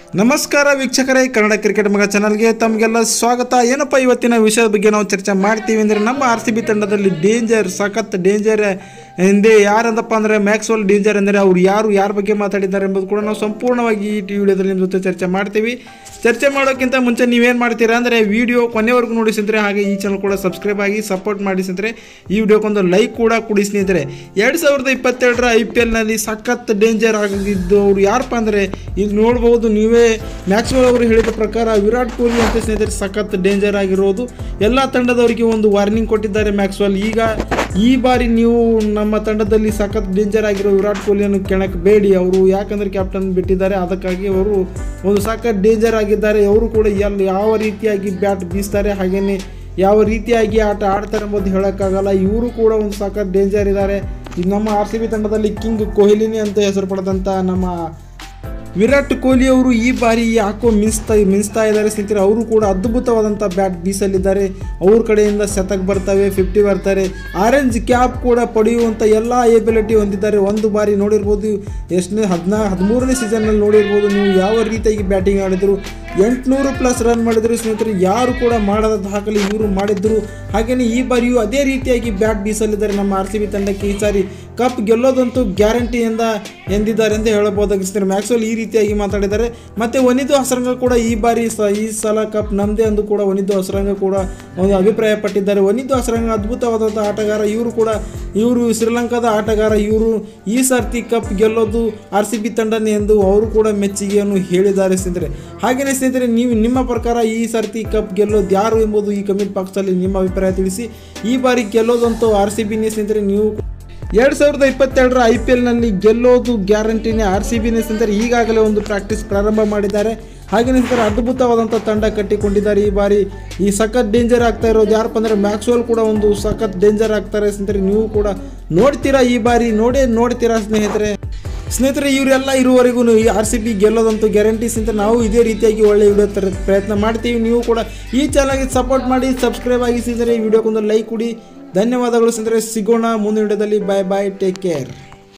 ನಮಸ್ಕಾರ ವೀಕ್ಷಕರೇ ಕನ್ನಡ ಕ್ರಿಕೆಟ್ ಮಗ ಚಾನಲ್ಗೆ ತಮಗೆಲ್ಲ ಸ್ವಾಗತ ಏನಪ್ಪ ಇವತ್ತಿನ ವಿಷಯದ ಬಗ್ಗೆ ನಾವು ಚರ್ಚೆ ಮಾಡ್ತೀವಿ ಅಂದರೆ ನಮ್ಮ ಆರ್ ಸಿ ಬಿ ತಂಡದಲ್ಲಿ ಡೇಂಜರ್ ಸಖತ್ ಡೇಂಜರ್ ಹಿಂದೆ ಯಾರಂದಪ್ಪ ಅಂದರೆ ಮ್ಯಾಕ್ಸ್ವೆಲ್ ಡೇಂಜರ್ ಅಂದರೆ ಅವ್ರು ಯಾರು ಯಾರ ಬಗ್ಗೆ ಮಾತಾಡಿದ್ದಾರೆ ಎಂಬುದು ಕೂಡ ನಾವು ಸಂಪೂರ್ಣವಾಗಿ ಈ ಟಿ ವಿಡಿಯೋದಲ್ಲಿ ನಿಮ್ಮ ಜೊತೆ ಚರ್ಚೆ ಮಾಡ್ತೀವಿ ಚರ್ಚೆ ಮಾಡೋಕ್ಕಿಂತ ಮುಂಚೆ ನೀವೇನು ಮಾಡ್ತೀರಾ ಅಂದರೆ ವಿಡಿಯೋ ಕೊನೆವರೆಗೂ ನೋಡಿ ಸ್ನೇಹಿತರೆ ಹಾಗೆ ಈ ಚಾನಲ್ ಕೂಡ ಸಬ್ಸ್ಕ್ರೈಬ್ ಆಗಿ ಸಪೋರ್ಟ್ ಮಾಡಿ ಸ್ನೇಹಿತರೆ ಈ ವಿಡಿಯೋಕ್ಕೊಂದು ಲೈಕ್ ಕೂಡ ಕೊಡಿ ಸ್ನೇಹಿತರೆ ಎರಡು ಸಾವಿರದ ಇಪ್ಪತ್ತೆರಡರ ಐ ಪಿ ಎಲ್ನಲ್ಲಿ ಸಖತ್ ಡೇಂಜರ್ ಆಗಿದ್ದು ಅವರು ಯಾರಪ್ಪ ಅಂದರೆ ಇಲ್ಲಿ ನೋಡ್ಬೋದು ನೀವೇ ಮ್ಯಾಕ್ಸ್ವೆಲ್ ಅವರು ಹೇಳಿದ ಪ್ರಕಾರ ವಿರಾಟ್ ಕೊಹ್ಲಿ ಅಂತ ಸ್ನೇಹಿತರೆ ಸಖತ್ ಡೇಂಜರ್ ಆಗಿರೋದು ಎಲ್ಲ ತಂಡದವರಿಗೆ ಒಂದು ವಾರ್ನಿಂಗ್ ಕೊಟ್ಟಿದ್ದಾರೆ ಮ್ಯಾಕ್ಸ್ವೆಲ್ ಈಗ ಈ ಬಾರಿ ನೀವು ನಮ್ಮ ತಂಡದಲ್ಲಿ ಸಖತ್ ಡೇಂಜರ್ ಆಗಿರೋ ವಿರಾಟ್ ಕೊಹ್ಲಿಯನ್ನು ಕೆಣಕ್ಕೆ ಬೇಡಿ ಅವರು ಯಾಕಂದ್ರೆ ಕ್ಯಾಪ್ಟನ್ ಬಿಟ್ಟಿದ್ದಾರೆ ಅದಕ್ಕಾಗಿ ಅವರು ಒಂದು ಸಖತ್ ಡೇಂಜರ್ ಆಗಿದ್ದಾರೆ ಅವರು ಕೂಡ ಎಲ್ಲಿ ಯಾವ ರೀತಿಯಾಗಿ ಬ್ಯಾಟ್ ಬೀಸ್ತಾರೆ ಹಾಗೆಯೇ ಯಾವ ರೀತಿಯಾಗಿ ಆಟ ಆಡ್ತಾರೆ ಎಂಬುದು ಹೇಳೋಕ್ಕಾಗಲ್ಲ ಇವರು ಕೂಡ ಒಂದು ಸಖತ್ ಡೇಂಜರ್ ಇದ್ದಾರೆ ಈಗ ನಮ್ಮ ಆರ್ ಸಿ ಬಿ ತಂಡದಲ್ಲಿ ಕಿಂಗ್ ಕೊಹ್ಲಿನಿ ಅಂತ ಹೆಸರು ಪಡೆದಂಥ ನಮ್ಮ ವಿರಾಟ್ ಕೊಹ್ಲಿ ಅವರು ಈ ಬಾರಿ ಯಾಕೋ ಮಿನ್ಸ್ತಾ ಮಿನ್ಸ್ತಾ ಇದ್ದಾರೆ ಸ್ನೇಹಿತರೆ ಅವರು ಕೂಡ ಅದ್ಭುತವಾದಂಥ ಬ್ಯಾಟ್ ಬೀಸಲಿದ್ದಾರೆ ಅವ್ರ ಕಡೆಯಿಂದ ಶತಕ್ ಬರ್ತವೆ ಫಿಫ್ಟಿ ಬರ್ತಾರೆ ಆರೆಂಜ್ ಕ್ಯಾಪ್ ಕೂಡ ಪಡೆಯುವಂಥ ಎಲ್ಲ ಏಬಿಲಿಟಿ ಹೊಂದಿದ್ದಾರೆ ಒಂದು ಬಾರಿ ನೋಡಿರ್ಬೋದು ಎಷ್ಟನೇ ಹದಿನಾ ಹದಿಮೂರನೇ ಸೀಸನ್ನಲ್ಲಿ ನೋಡಿರ್ಬೋದು ನೀವು ಯಾವ ರೀತಿಯಾಗಿ ಬ್ಯಾಟಿಂಗ್ ಆಡಿದ್ರು ಎಂಟುನೂರು ಪ್ಲಸ್ ರನ್ ಮಾಡಿದ್ರು ಸ್ನೇಹಿತರೆ ಯಾರು ಕೂಡ ಮಾಡದ ದಾಖಲೆ ಇವರು ಮಾಡಿದ್ರು ಹಾಗೆಯೇ ಈ ಬಾರಿಯೂ ಅದೇ ರೀತಿಯಾಗಿ ಬ್ಯಾಟ್ ಬೀಸಲಿದ್ದಾರೆ ನಮ್ಮ ಆರ್ ಸಿ ಬಿ ತಂಡಕ್ಕೆ ಈ ಸಾರಿ ಕಪ್ ಗೆಲ್ಲೋದಂತೂ ಗ್ಯಾರಂಟಿಯಿಂದ ಎಂದಿದ್ದಾರೆ ಅಂತ ಹೇಳಬಹುದಾಗಿ ಸ್ನೇಹಿತರೆ ಮ್ಯಾಕ್ಸ್ವೆಲ್ ಈ ರೀತಿಯಾಗಿ ಮಾತಾಡಿದ್ದಾರೆ ಮತ್ತೆ ವನಿದು ಹಸರಂಗ ಕೂಡ ಈ ಬಾರಿ ಸ ಈ ಸಲ ಕಪ್ ನಮ್ಮದೇ ಅಂದು ಕೂಡ ವನಿದು ಹಸರಂಗ ಕೂಡ ಒಂದು ಅಭಿಪ್ರಾಯ ಪಟ್ಟಿದ್ದಾರೆ ವನಿದು ಹಸರಂಗ ಅದ್ಭುತವಾದಂಥ ಆಟಗಾರ ಇವರು ಕೂಡ ಇವರು ಶ್ರೀಲಂಕಾದ ಆಟಗಾರ ಇವರು ಈ ಸರ್ತಿ ಕಪ್ ಗೆಲ್ಲೋದು ಆರ್ ಸಿ ಬಿ ತಂಡನೇ ಎಂದು ಅವರು ಕೂಡ ಮೆಚ್ಚುಗೆಯನ್ನು ಹೇಳಿದ್ದಾರೆ ಸ್ನೇಹಿತರೆ ಹಾಗೆಯೇ ಸ್ನೇಹಿತರೆ ನೀವು ನಿಮ್ಮ ಪ್ರಕಾರ ಈ ಸರ್ತಿ ಕಪ್ ಗೆಲ್ಲೋದು ಯಾರು ಎಂಬುದು ಈ ಕಮೆಂಟ್ ಬಾಕ್ಸಲ್ಲಿ ನಿಮ್ಮ ಅಭಿಪ್ರಾಯ ತಿಳಿಸಿ ಈ ಬಾರಿ ಗೆಲ್ಲೋದಂತೂ ಆರ್ ಸಿ ಬಿನೇ ಸ್ನೇಹಿತರೆ ನೀವು ಎರಡು ಸಾವಿರದ ಇಪ್ಪತ್ತೆರಡರ ಐ ಪಿ ಎಲ್ನಲ್ಲಿ ಗೆಲ್ಲೋದು ಗ್ಯಾರಂಟಿನೇ ಆರ್ ಸಿ ಬಿನೇ ಸ್ನೇಹಿತರೆ ಈಗಾಗಲೇ ಒಂದು ಪ್ರಾಕ್ಟೀಸ್ ಪ್ರಾರಂಭ ಮಾಡಿದ್ದಾರೆ ಹಾಗೆಯೇ ಸ್ನೇಹಿತರೆ ಅದ್ಭುತವಾದಂಥ ತಂಡ ಕಟ್ಟಿಕೊಂಡಿದ್ದಾರೆ ಈ ಬಾರಿ ಈ ಸಖತ್ ಡೇಂಜರ್ ಆಗ್ತಾ ಇರೋದು ಯಾರಪ್ಪ ಅಂದರೆ ಮ್ಯಾಕ್ಸ್ವೆಲ್ ಕೂಡ ಒಂದು ಸಖತ್ ಡೇಂಜರ್ ಆಗ್ತಾರೆ ಸ್ನೇಹಿತರೆ ನೀವು ಕೂಡ ನೋಡ್ತೀರಾ ಈ ಬಾರಿ ನೋಡೇ ನೋಡ್ತೀರಾ ಸ್ನೇಹಿತರೆ ಸ್ನೇಹಿತರೆ ಇವರೆಲ್ಲ ಇರುವವರೆಗೂ ಈ ಆರ್ ಸಿ ಬಿ ಗೆಲ್ಲೋದಂತೂ ಗ್ಯಾರಂಟೀಸ್ ಅಂತ ನಾವು ಇದೇ ರೀತಿಯಾಗಿ ಒಳ್ಳೆ ವಿಡಿಯೋ ತರ ಪ್ರಯತ್ನ ಮಾಡ್ತೀವಿ ನೀವು ಕೂಡ ಈ ಚಾನಲ್ಗೆ ಸಪೋರ್ಟ್ ಮಾಡಿ ಸಬ್ಸ್ಕ್ರೈಬ್ ಆಗಿ ಸ್ನೇಹಿತರೆ ಈ ವಿಡಿಯೋಕ್ಕೊಂದು ಲೈಕ್ ಕೊಡಿ ಧನ್ಯವಾದಗಳು ಸ್ನೇಹಿತರೆ ಸಿಗೋಣ ಮುಂದಿನ ವಿಡಿಯೋದಲ್ಲಿ ಬಾಯ್ ಬಾಯ್ ಟೇಕ್ ಕೇರ್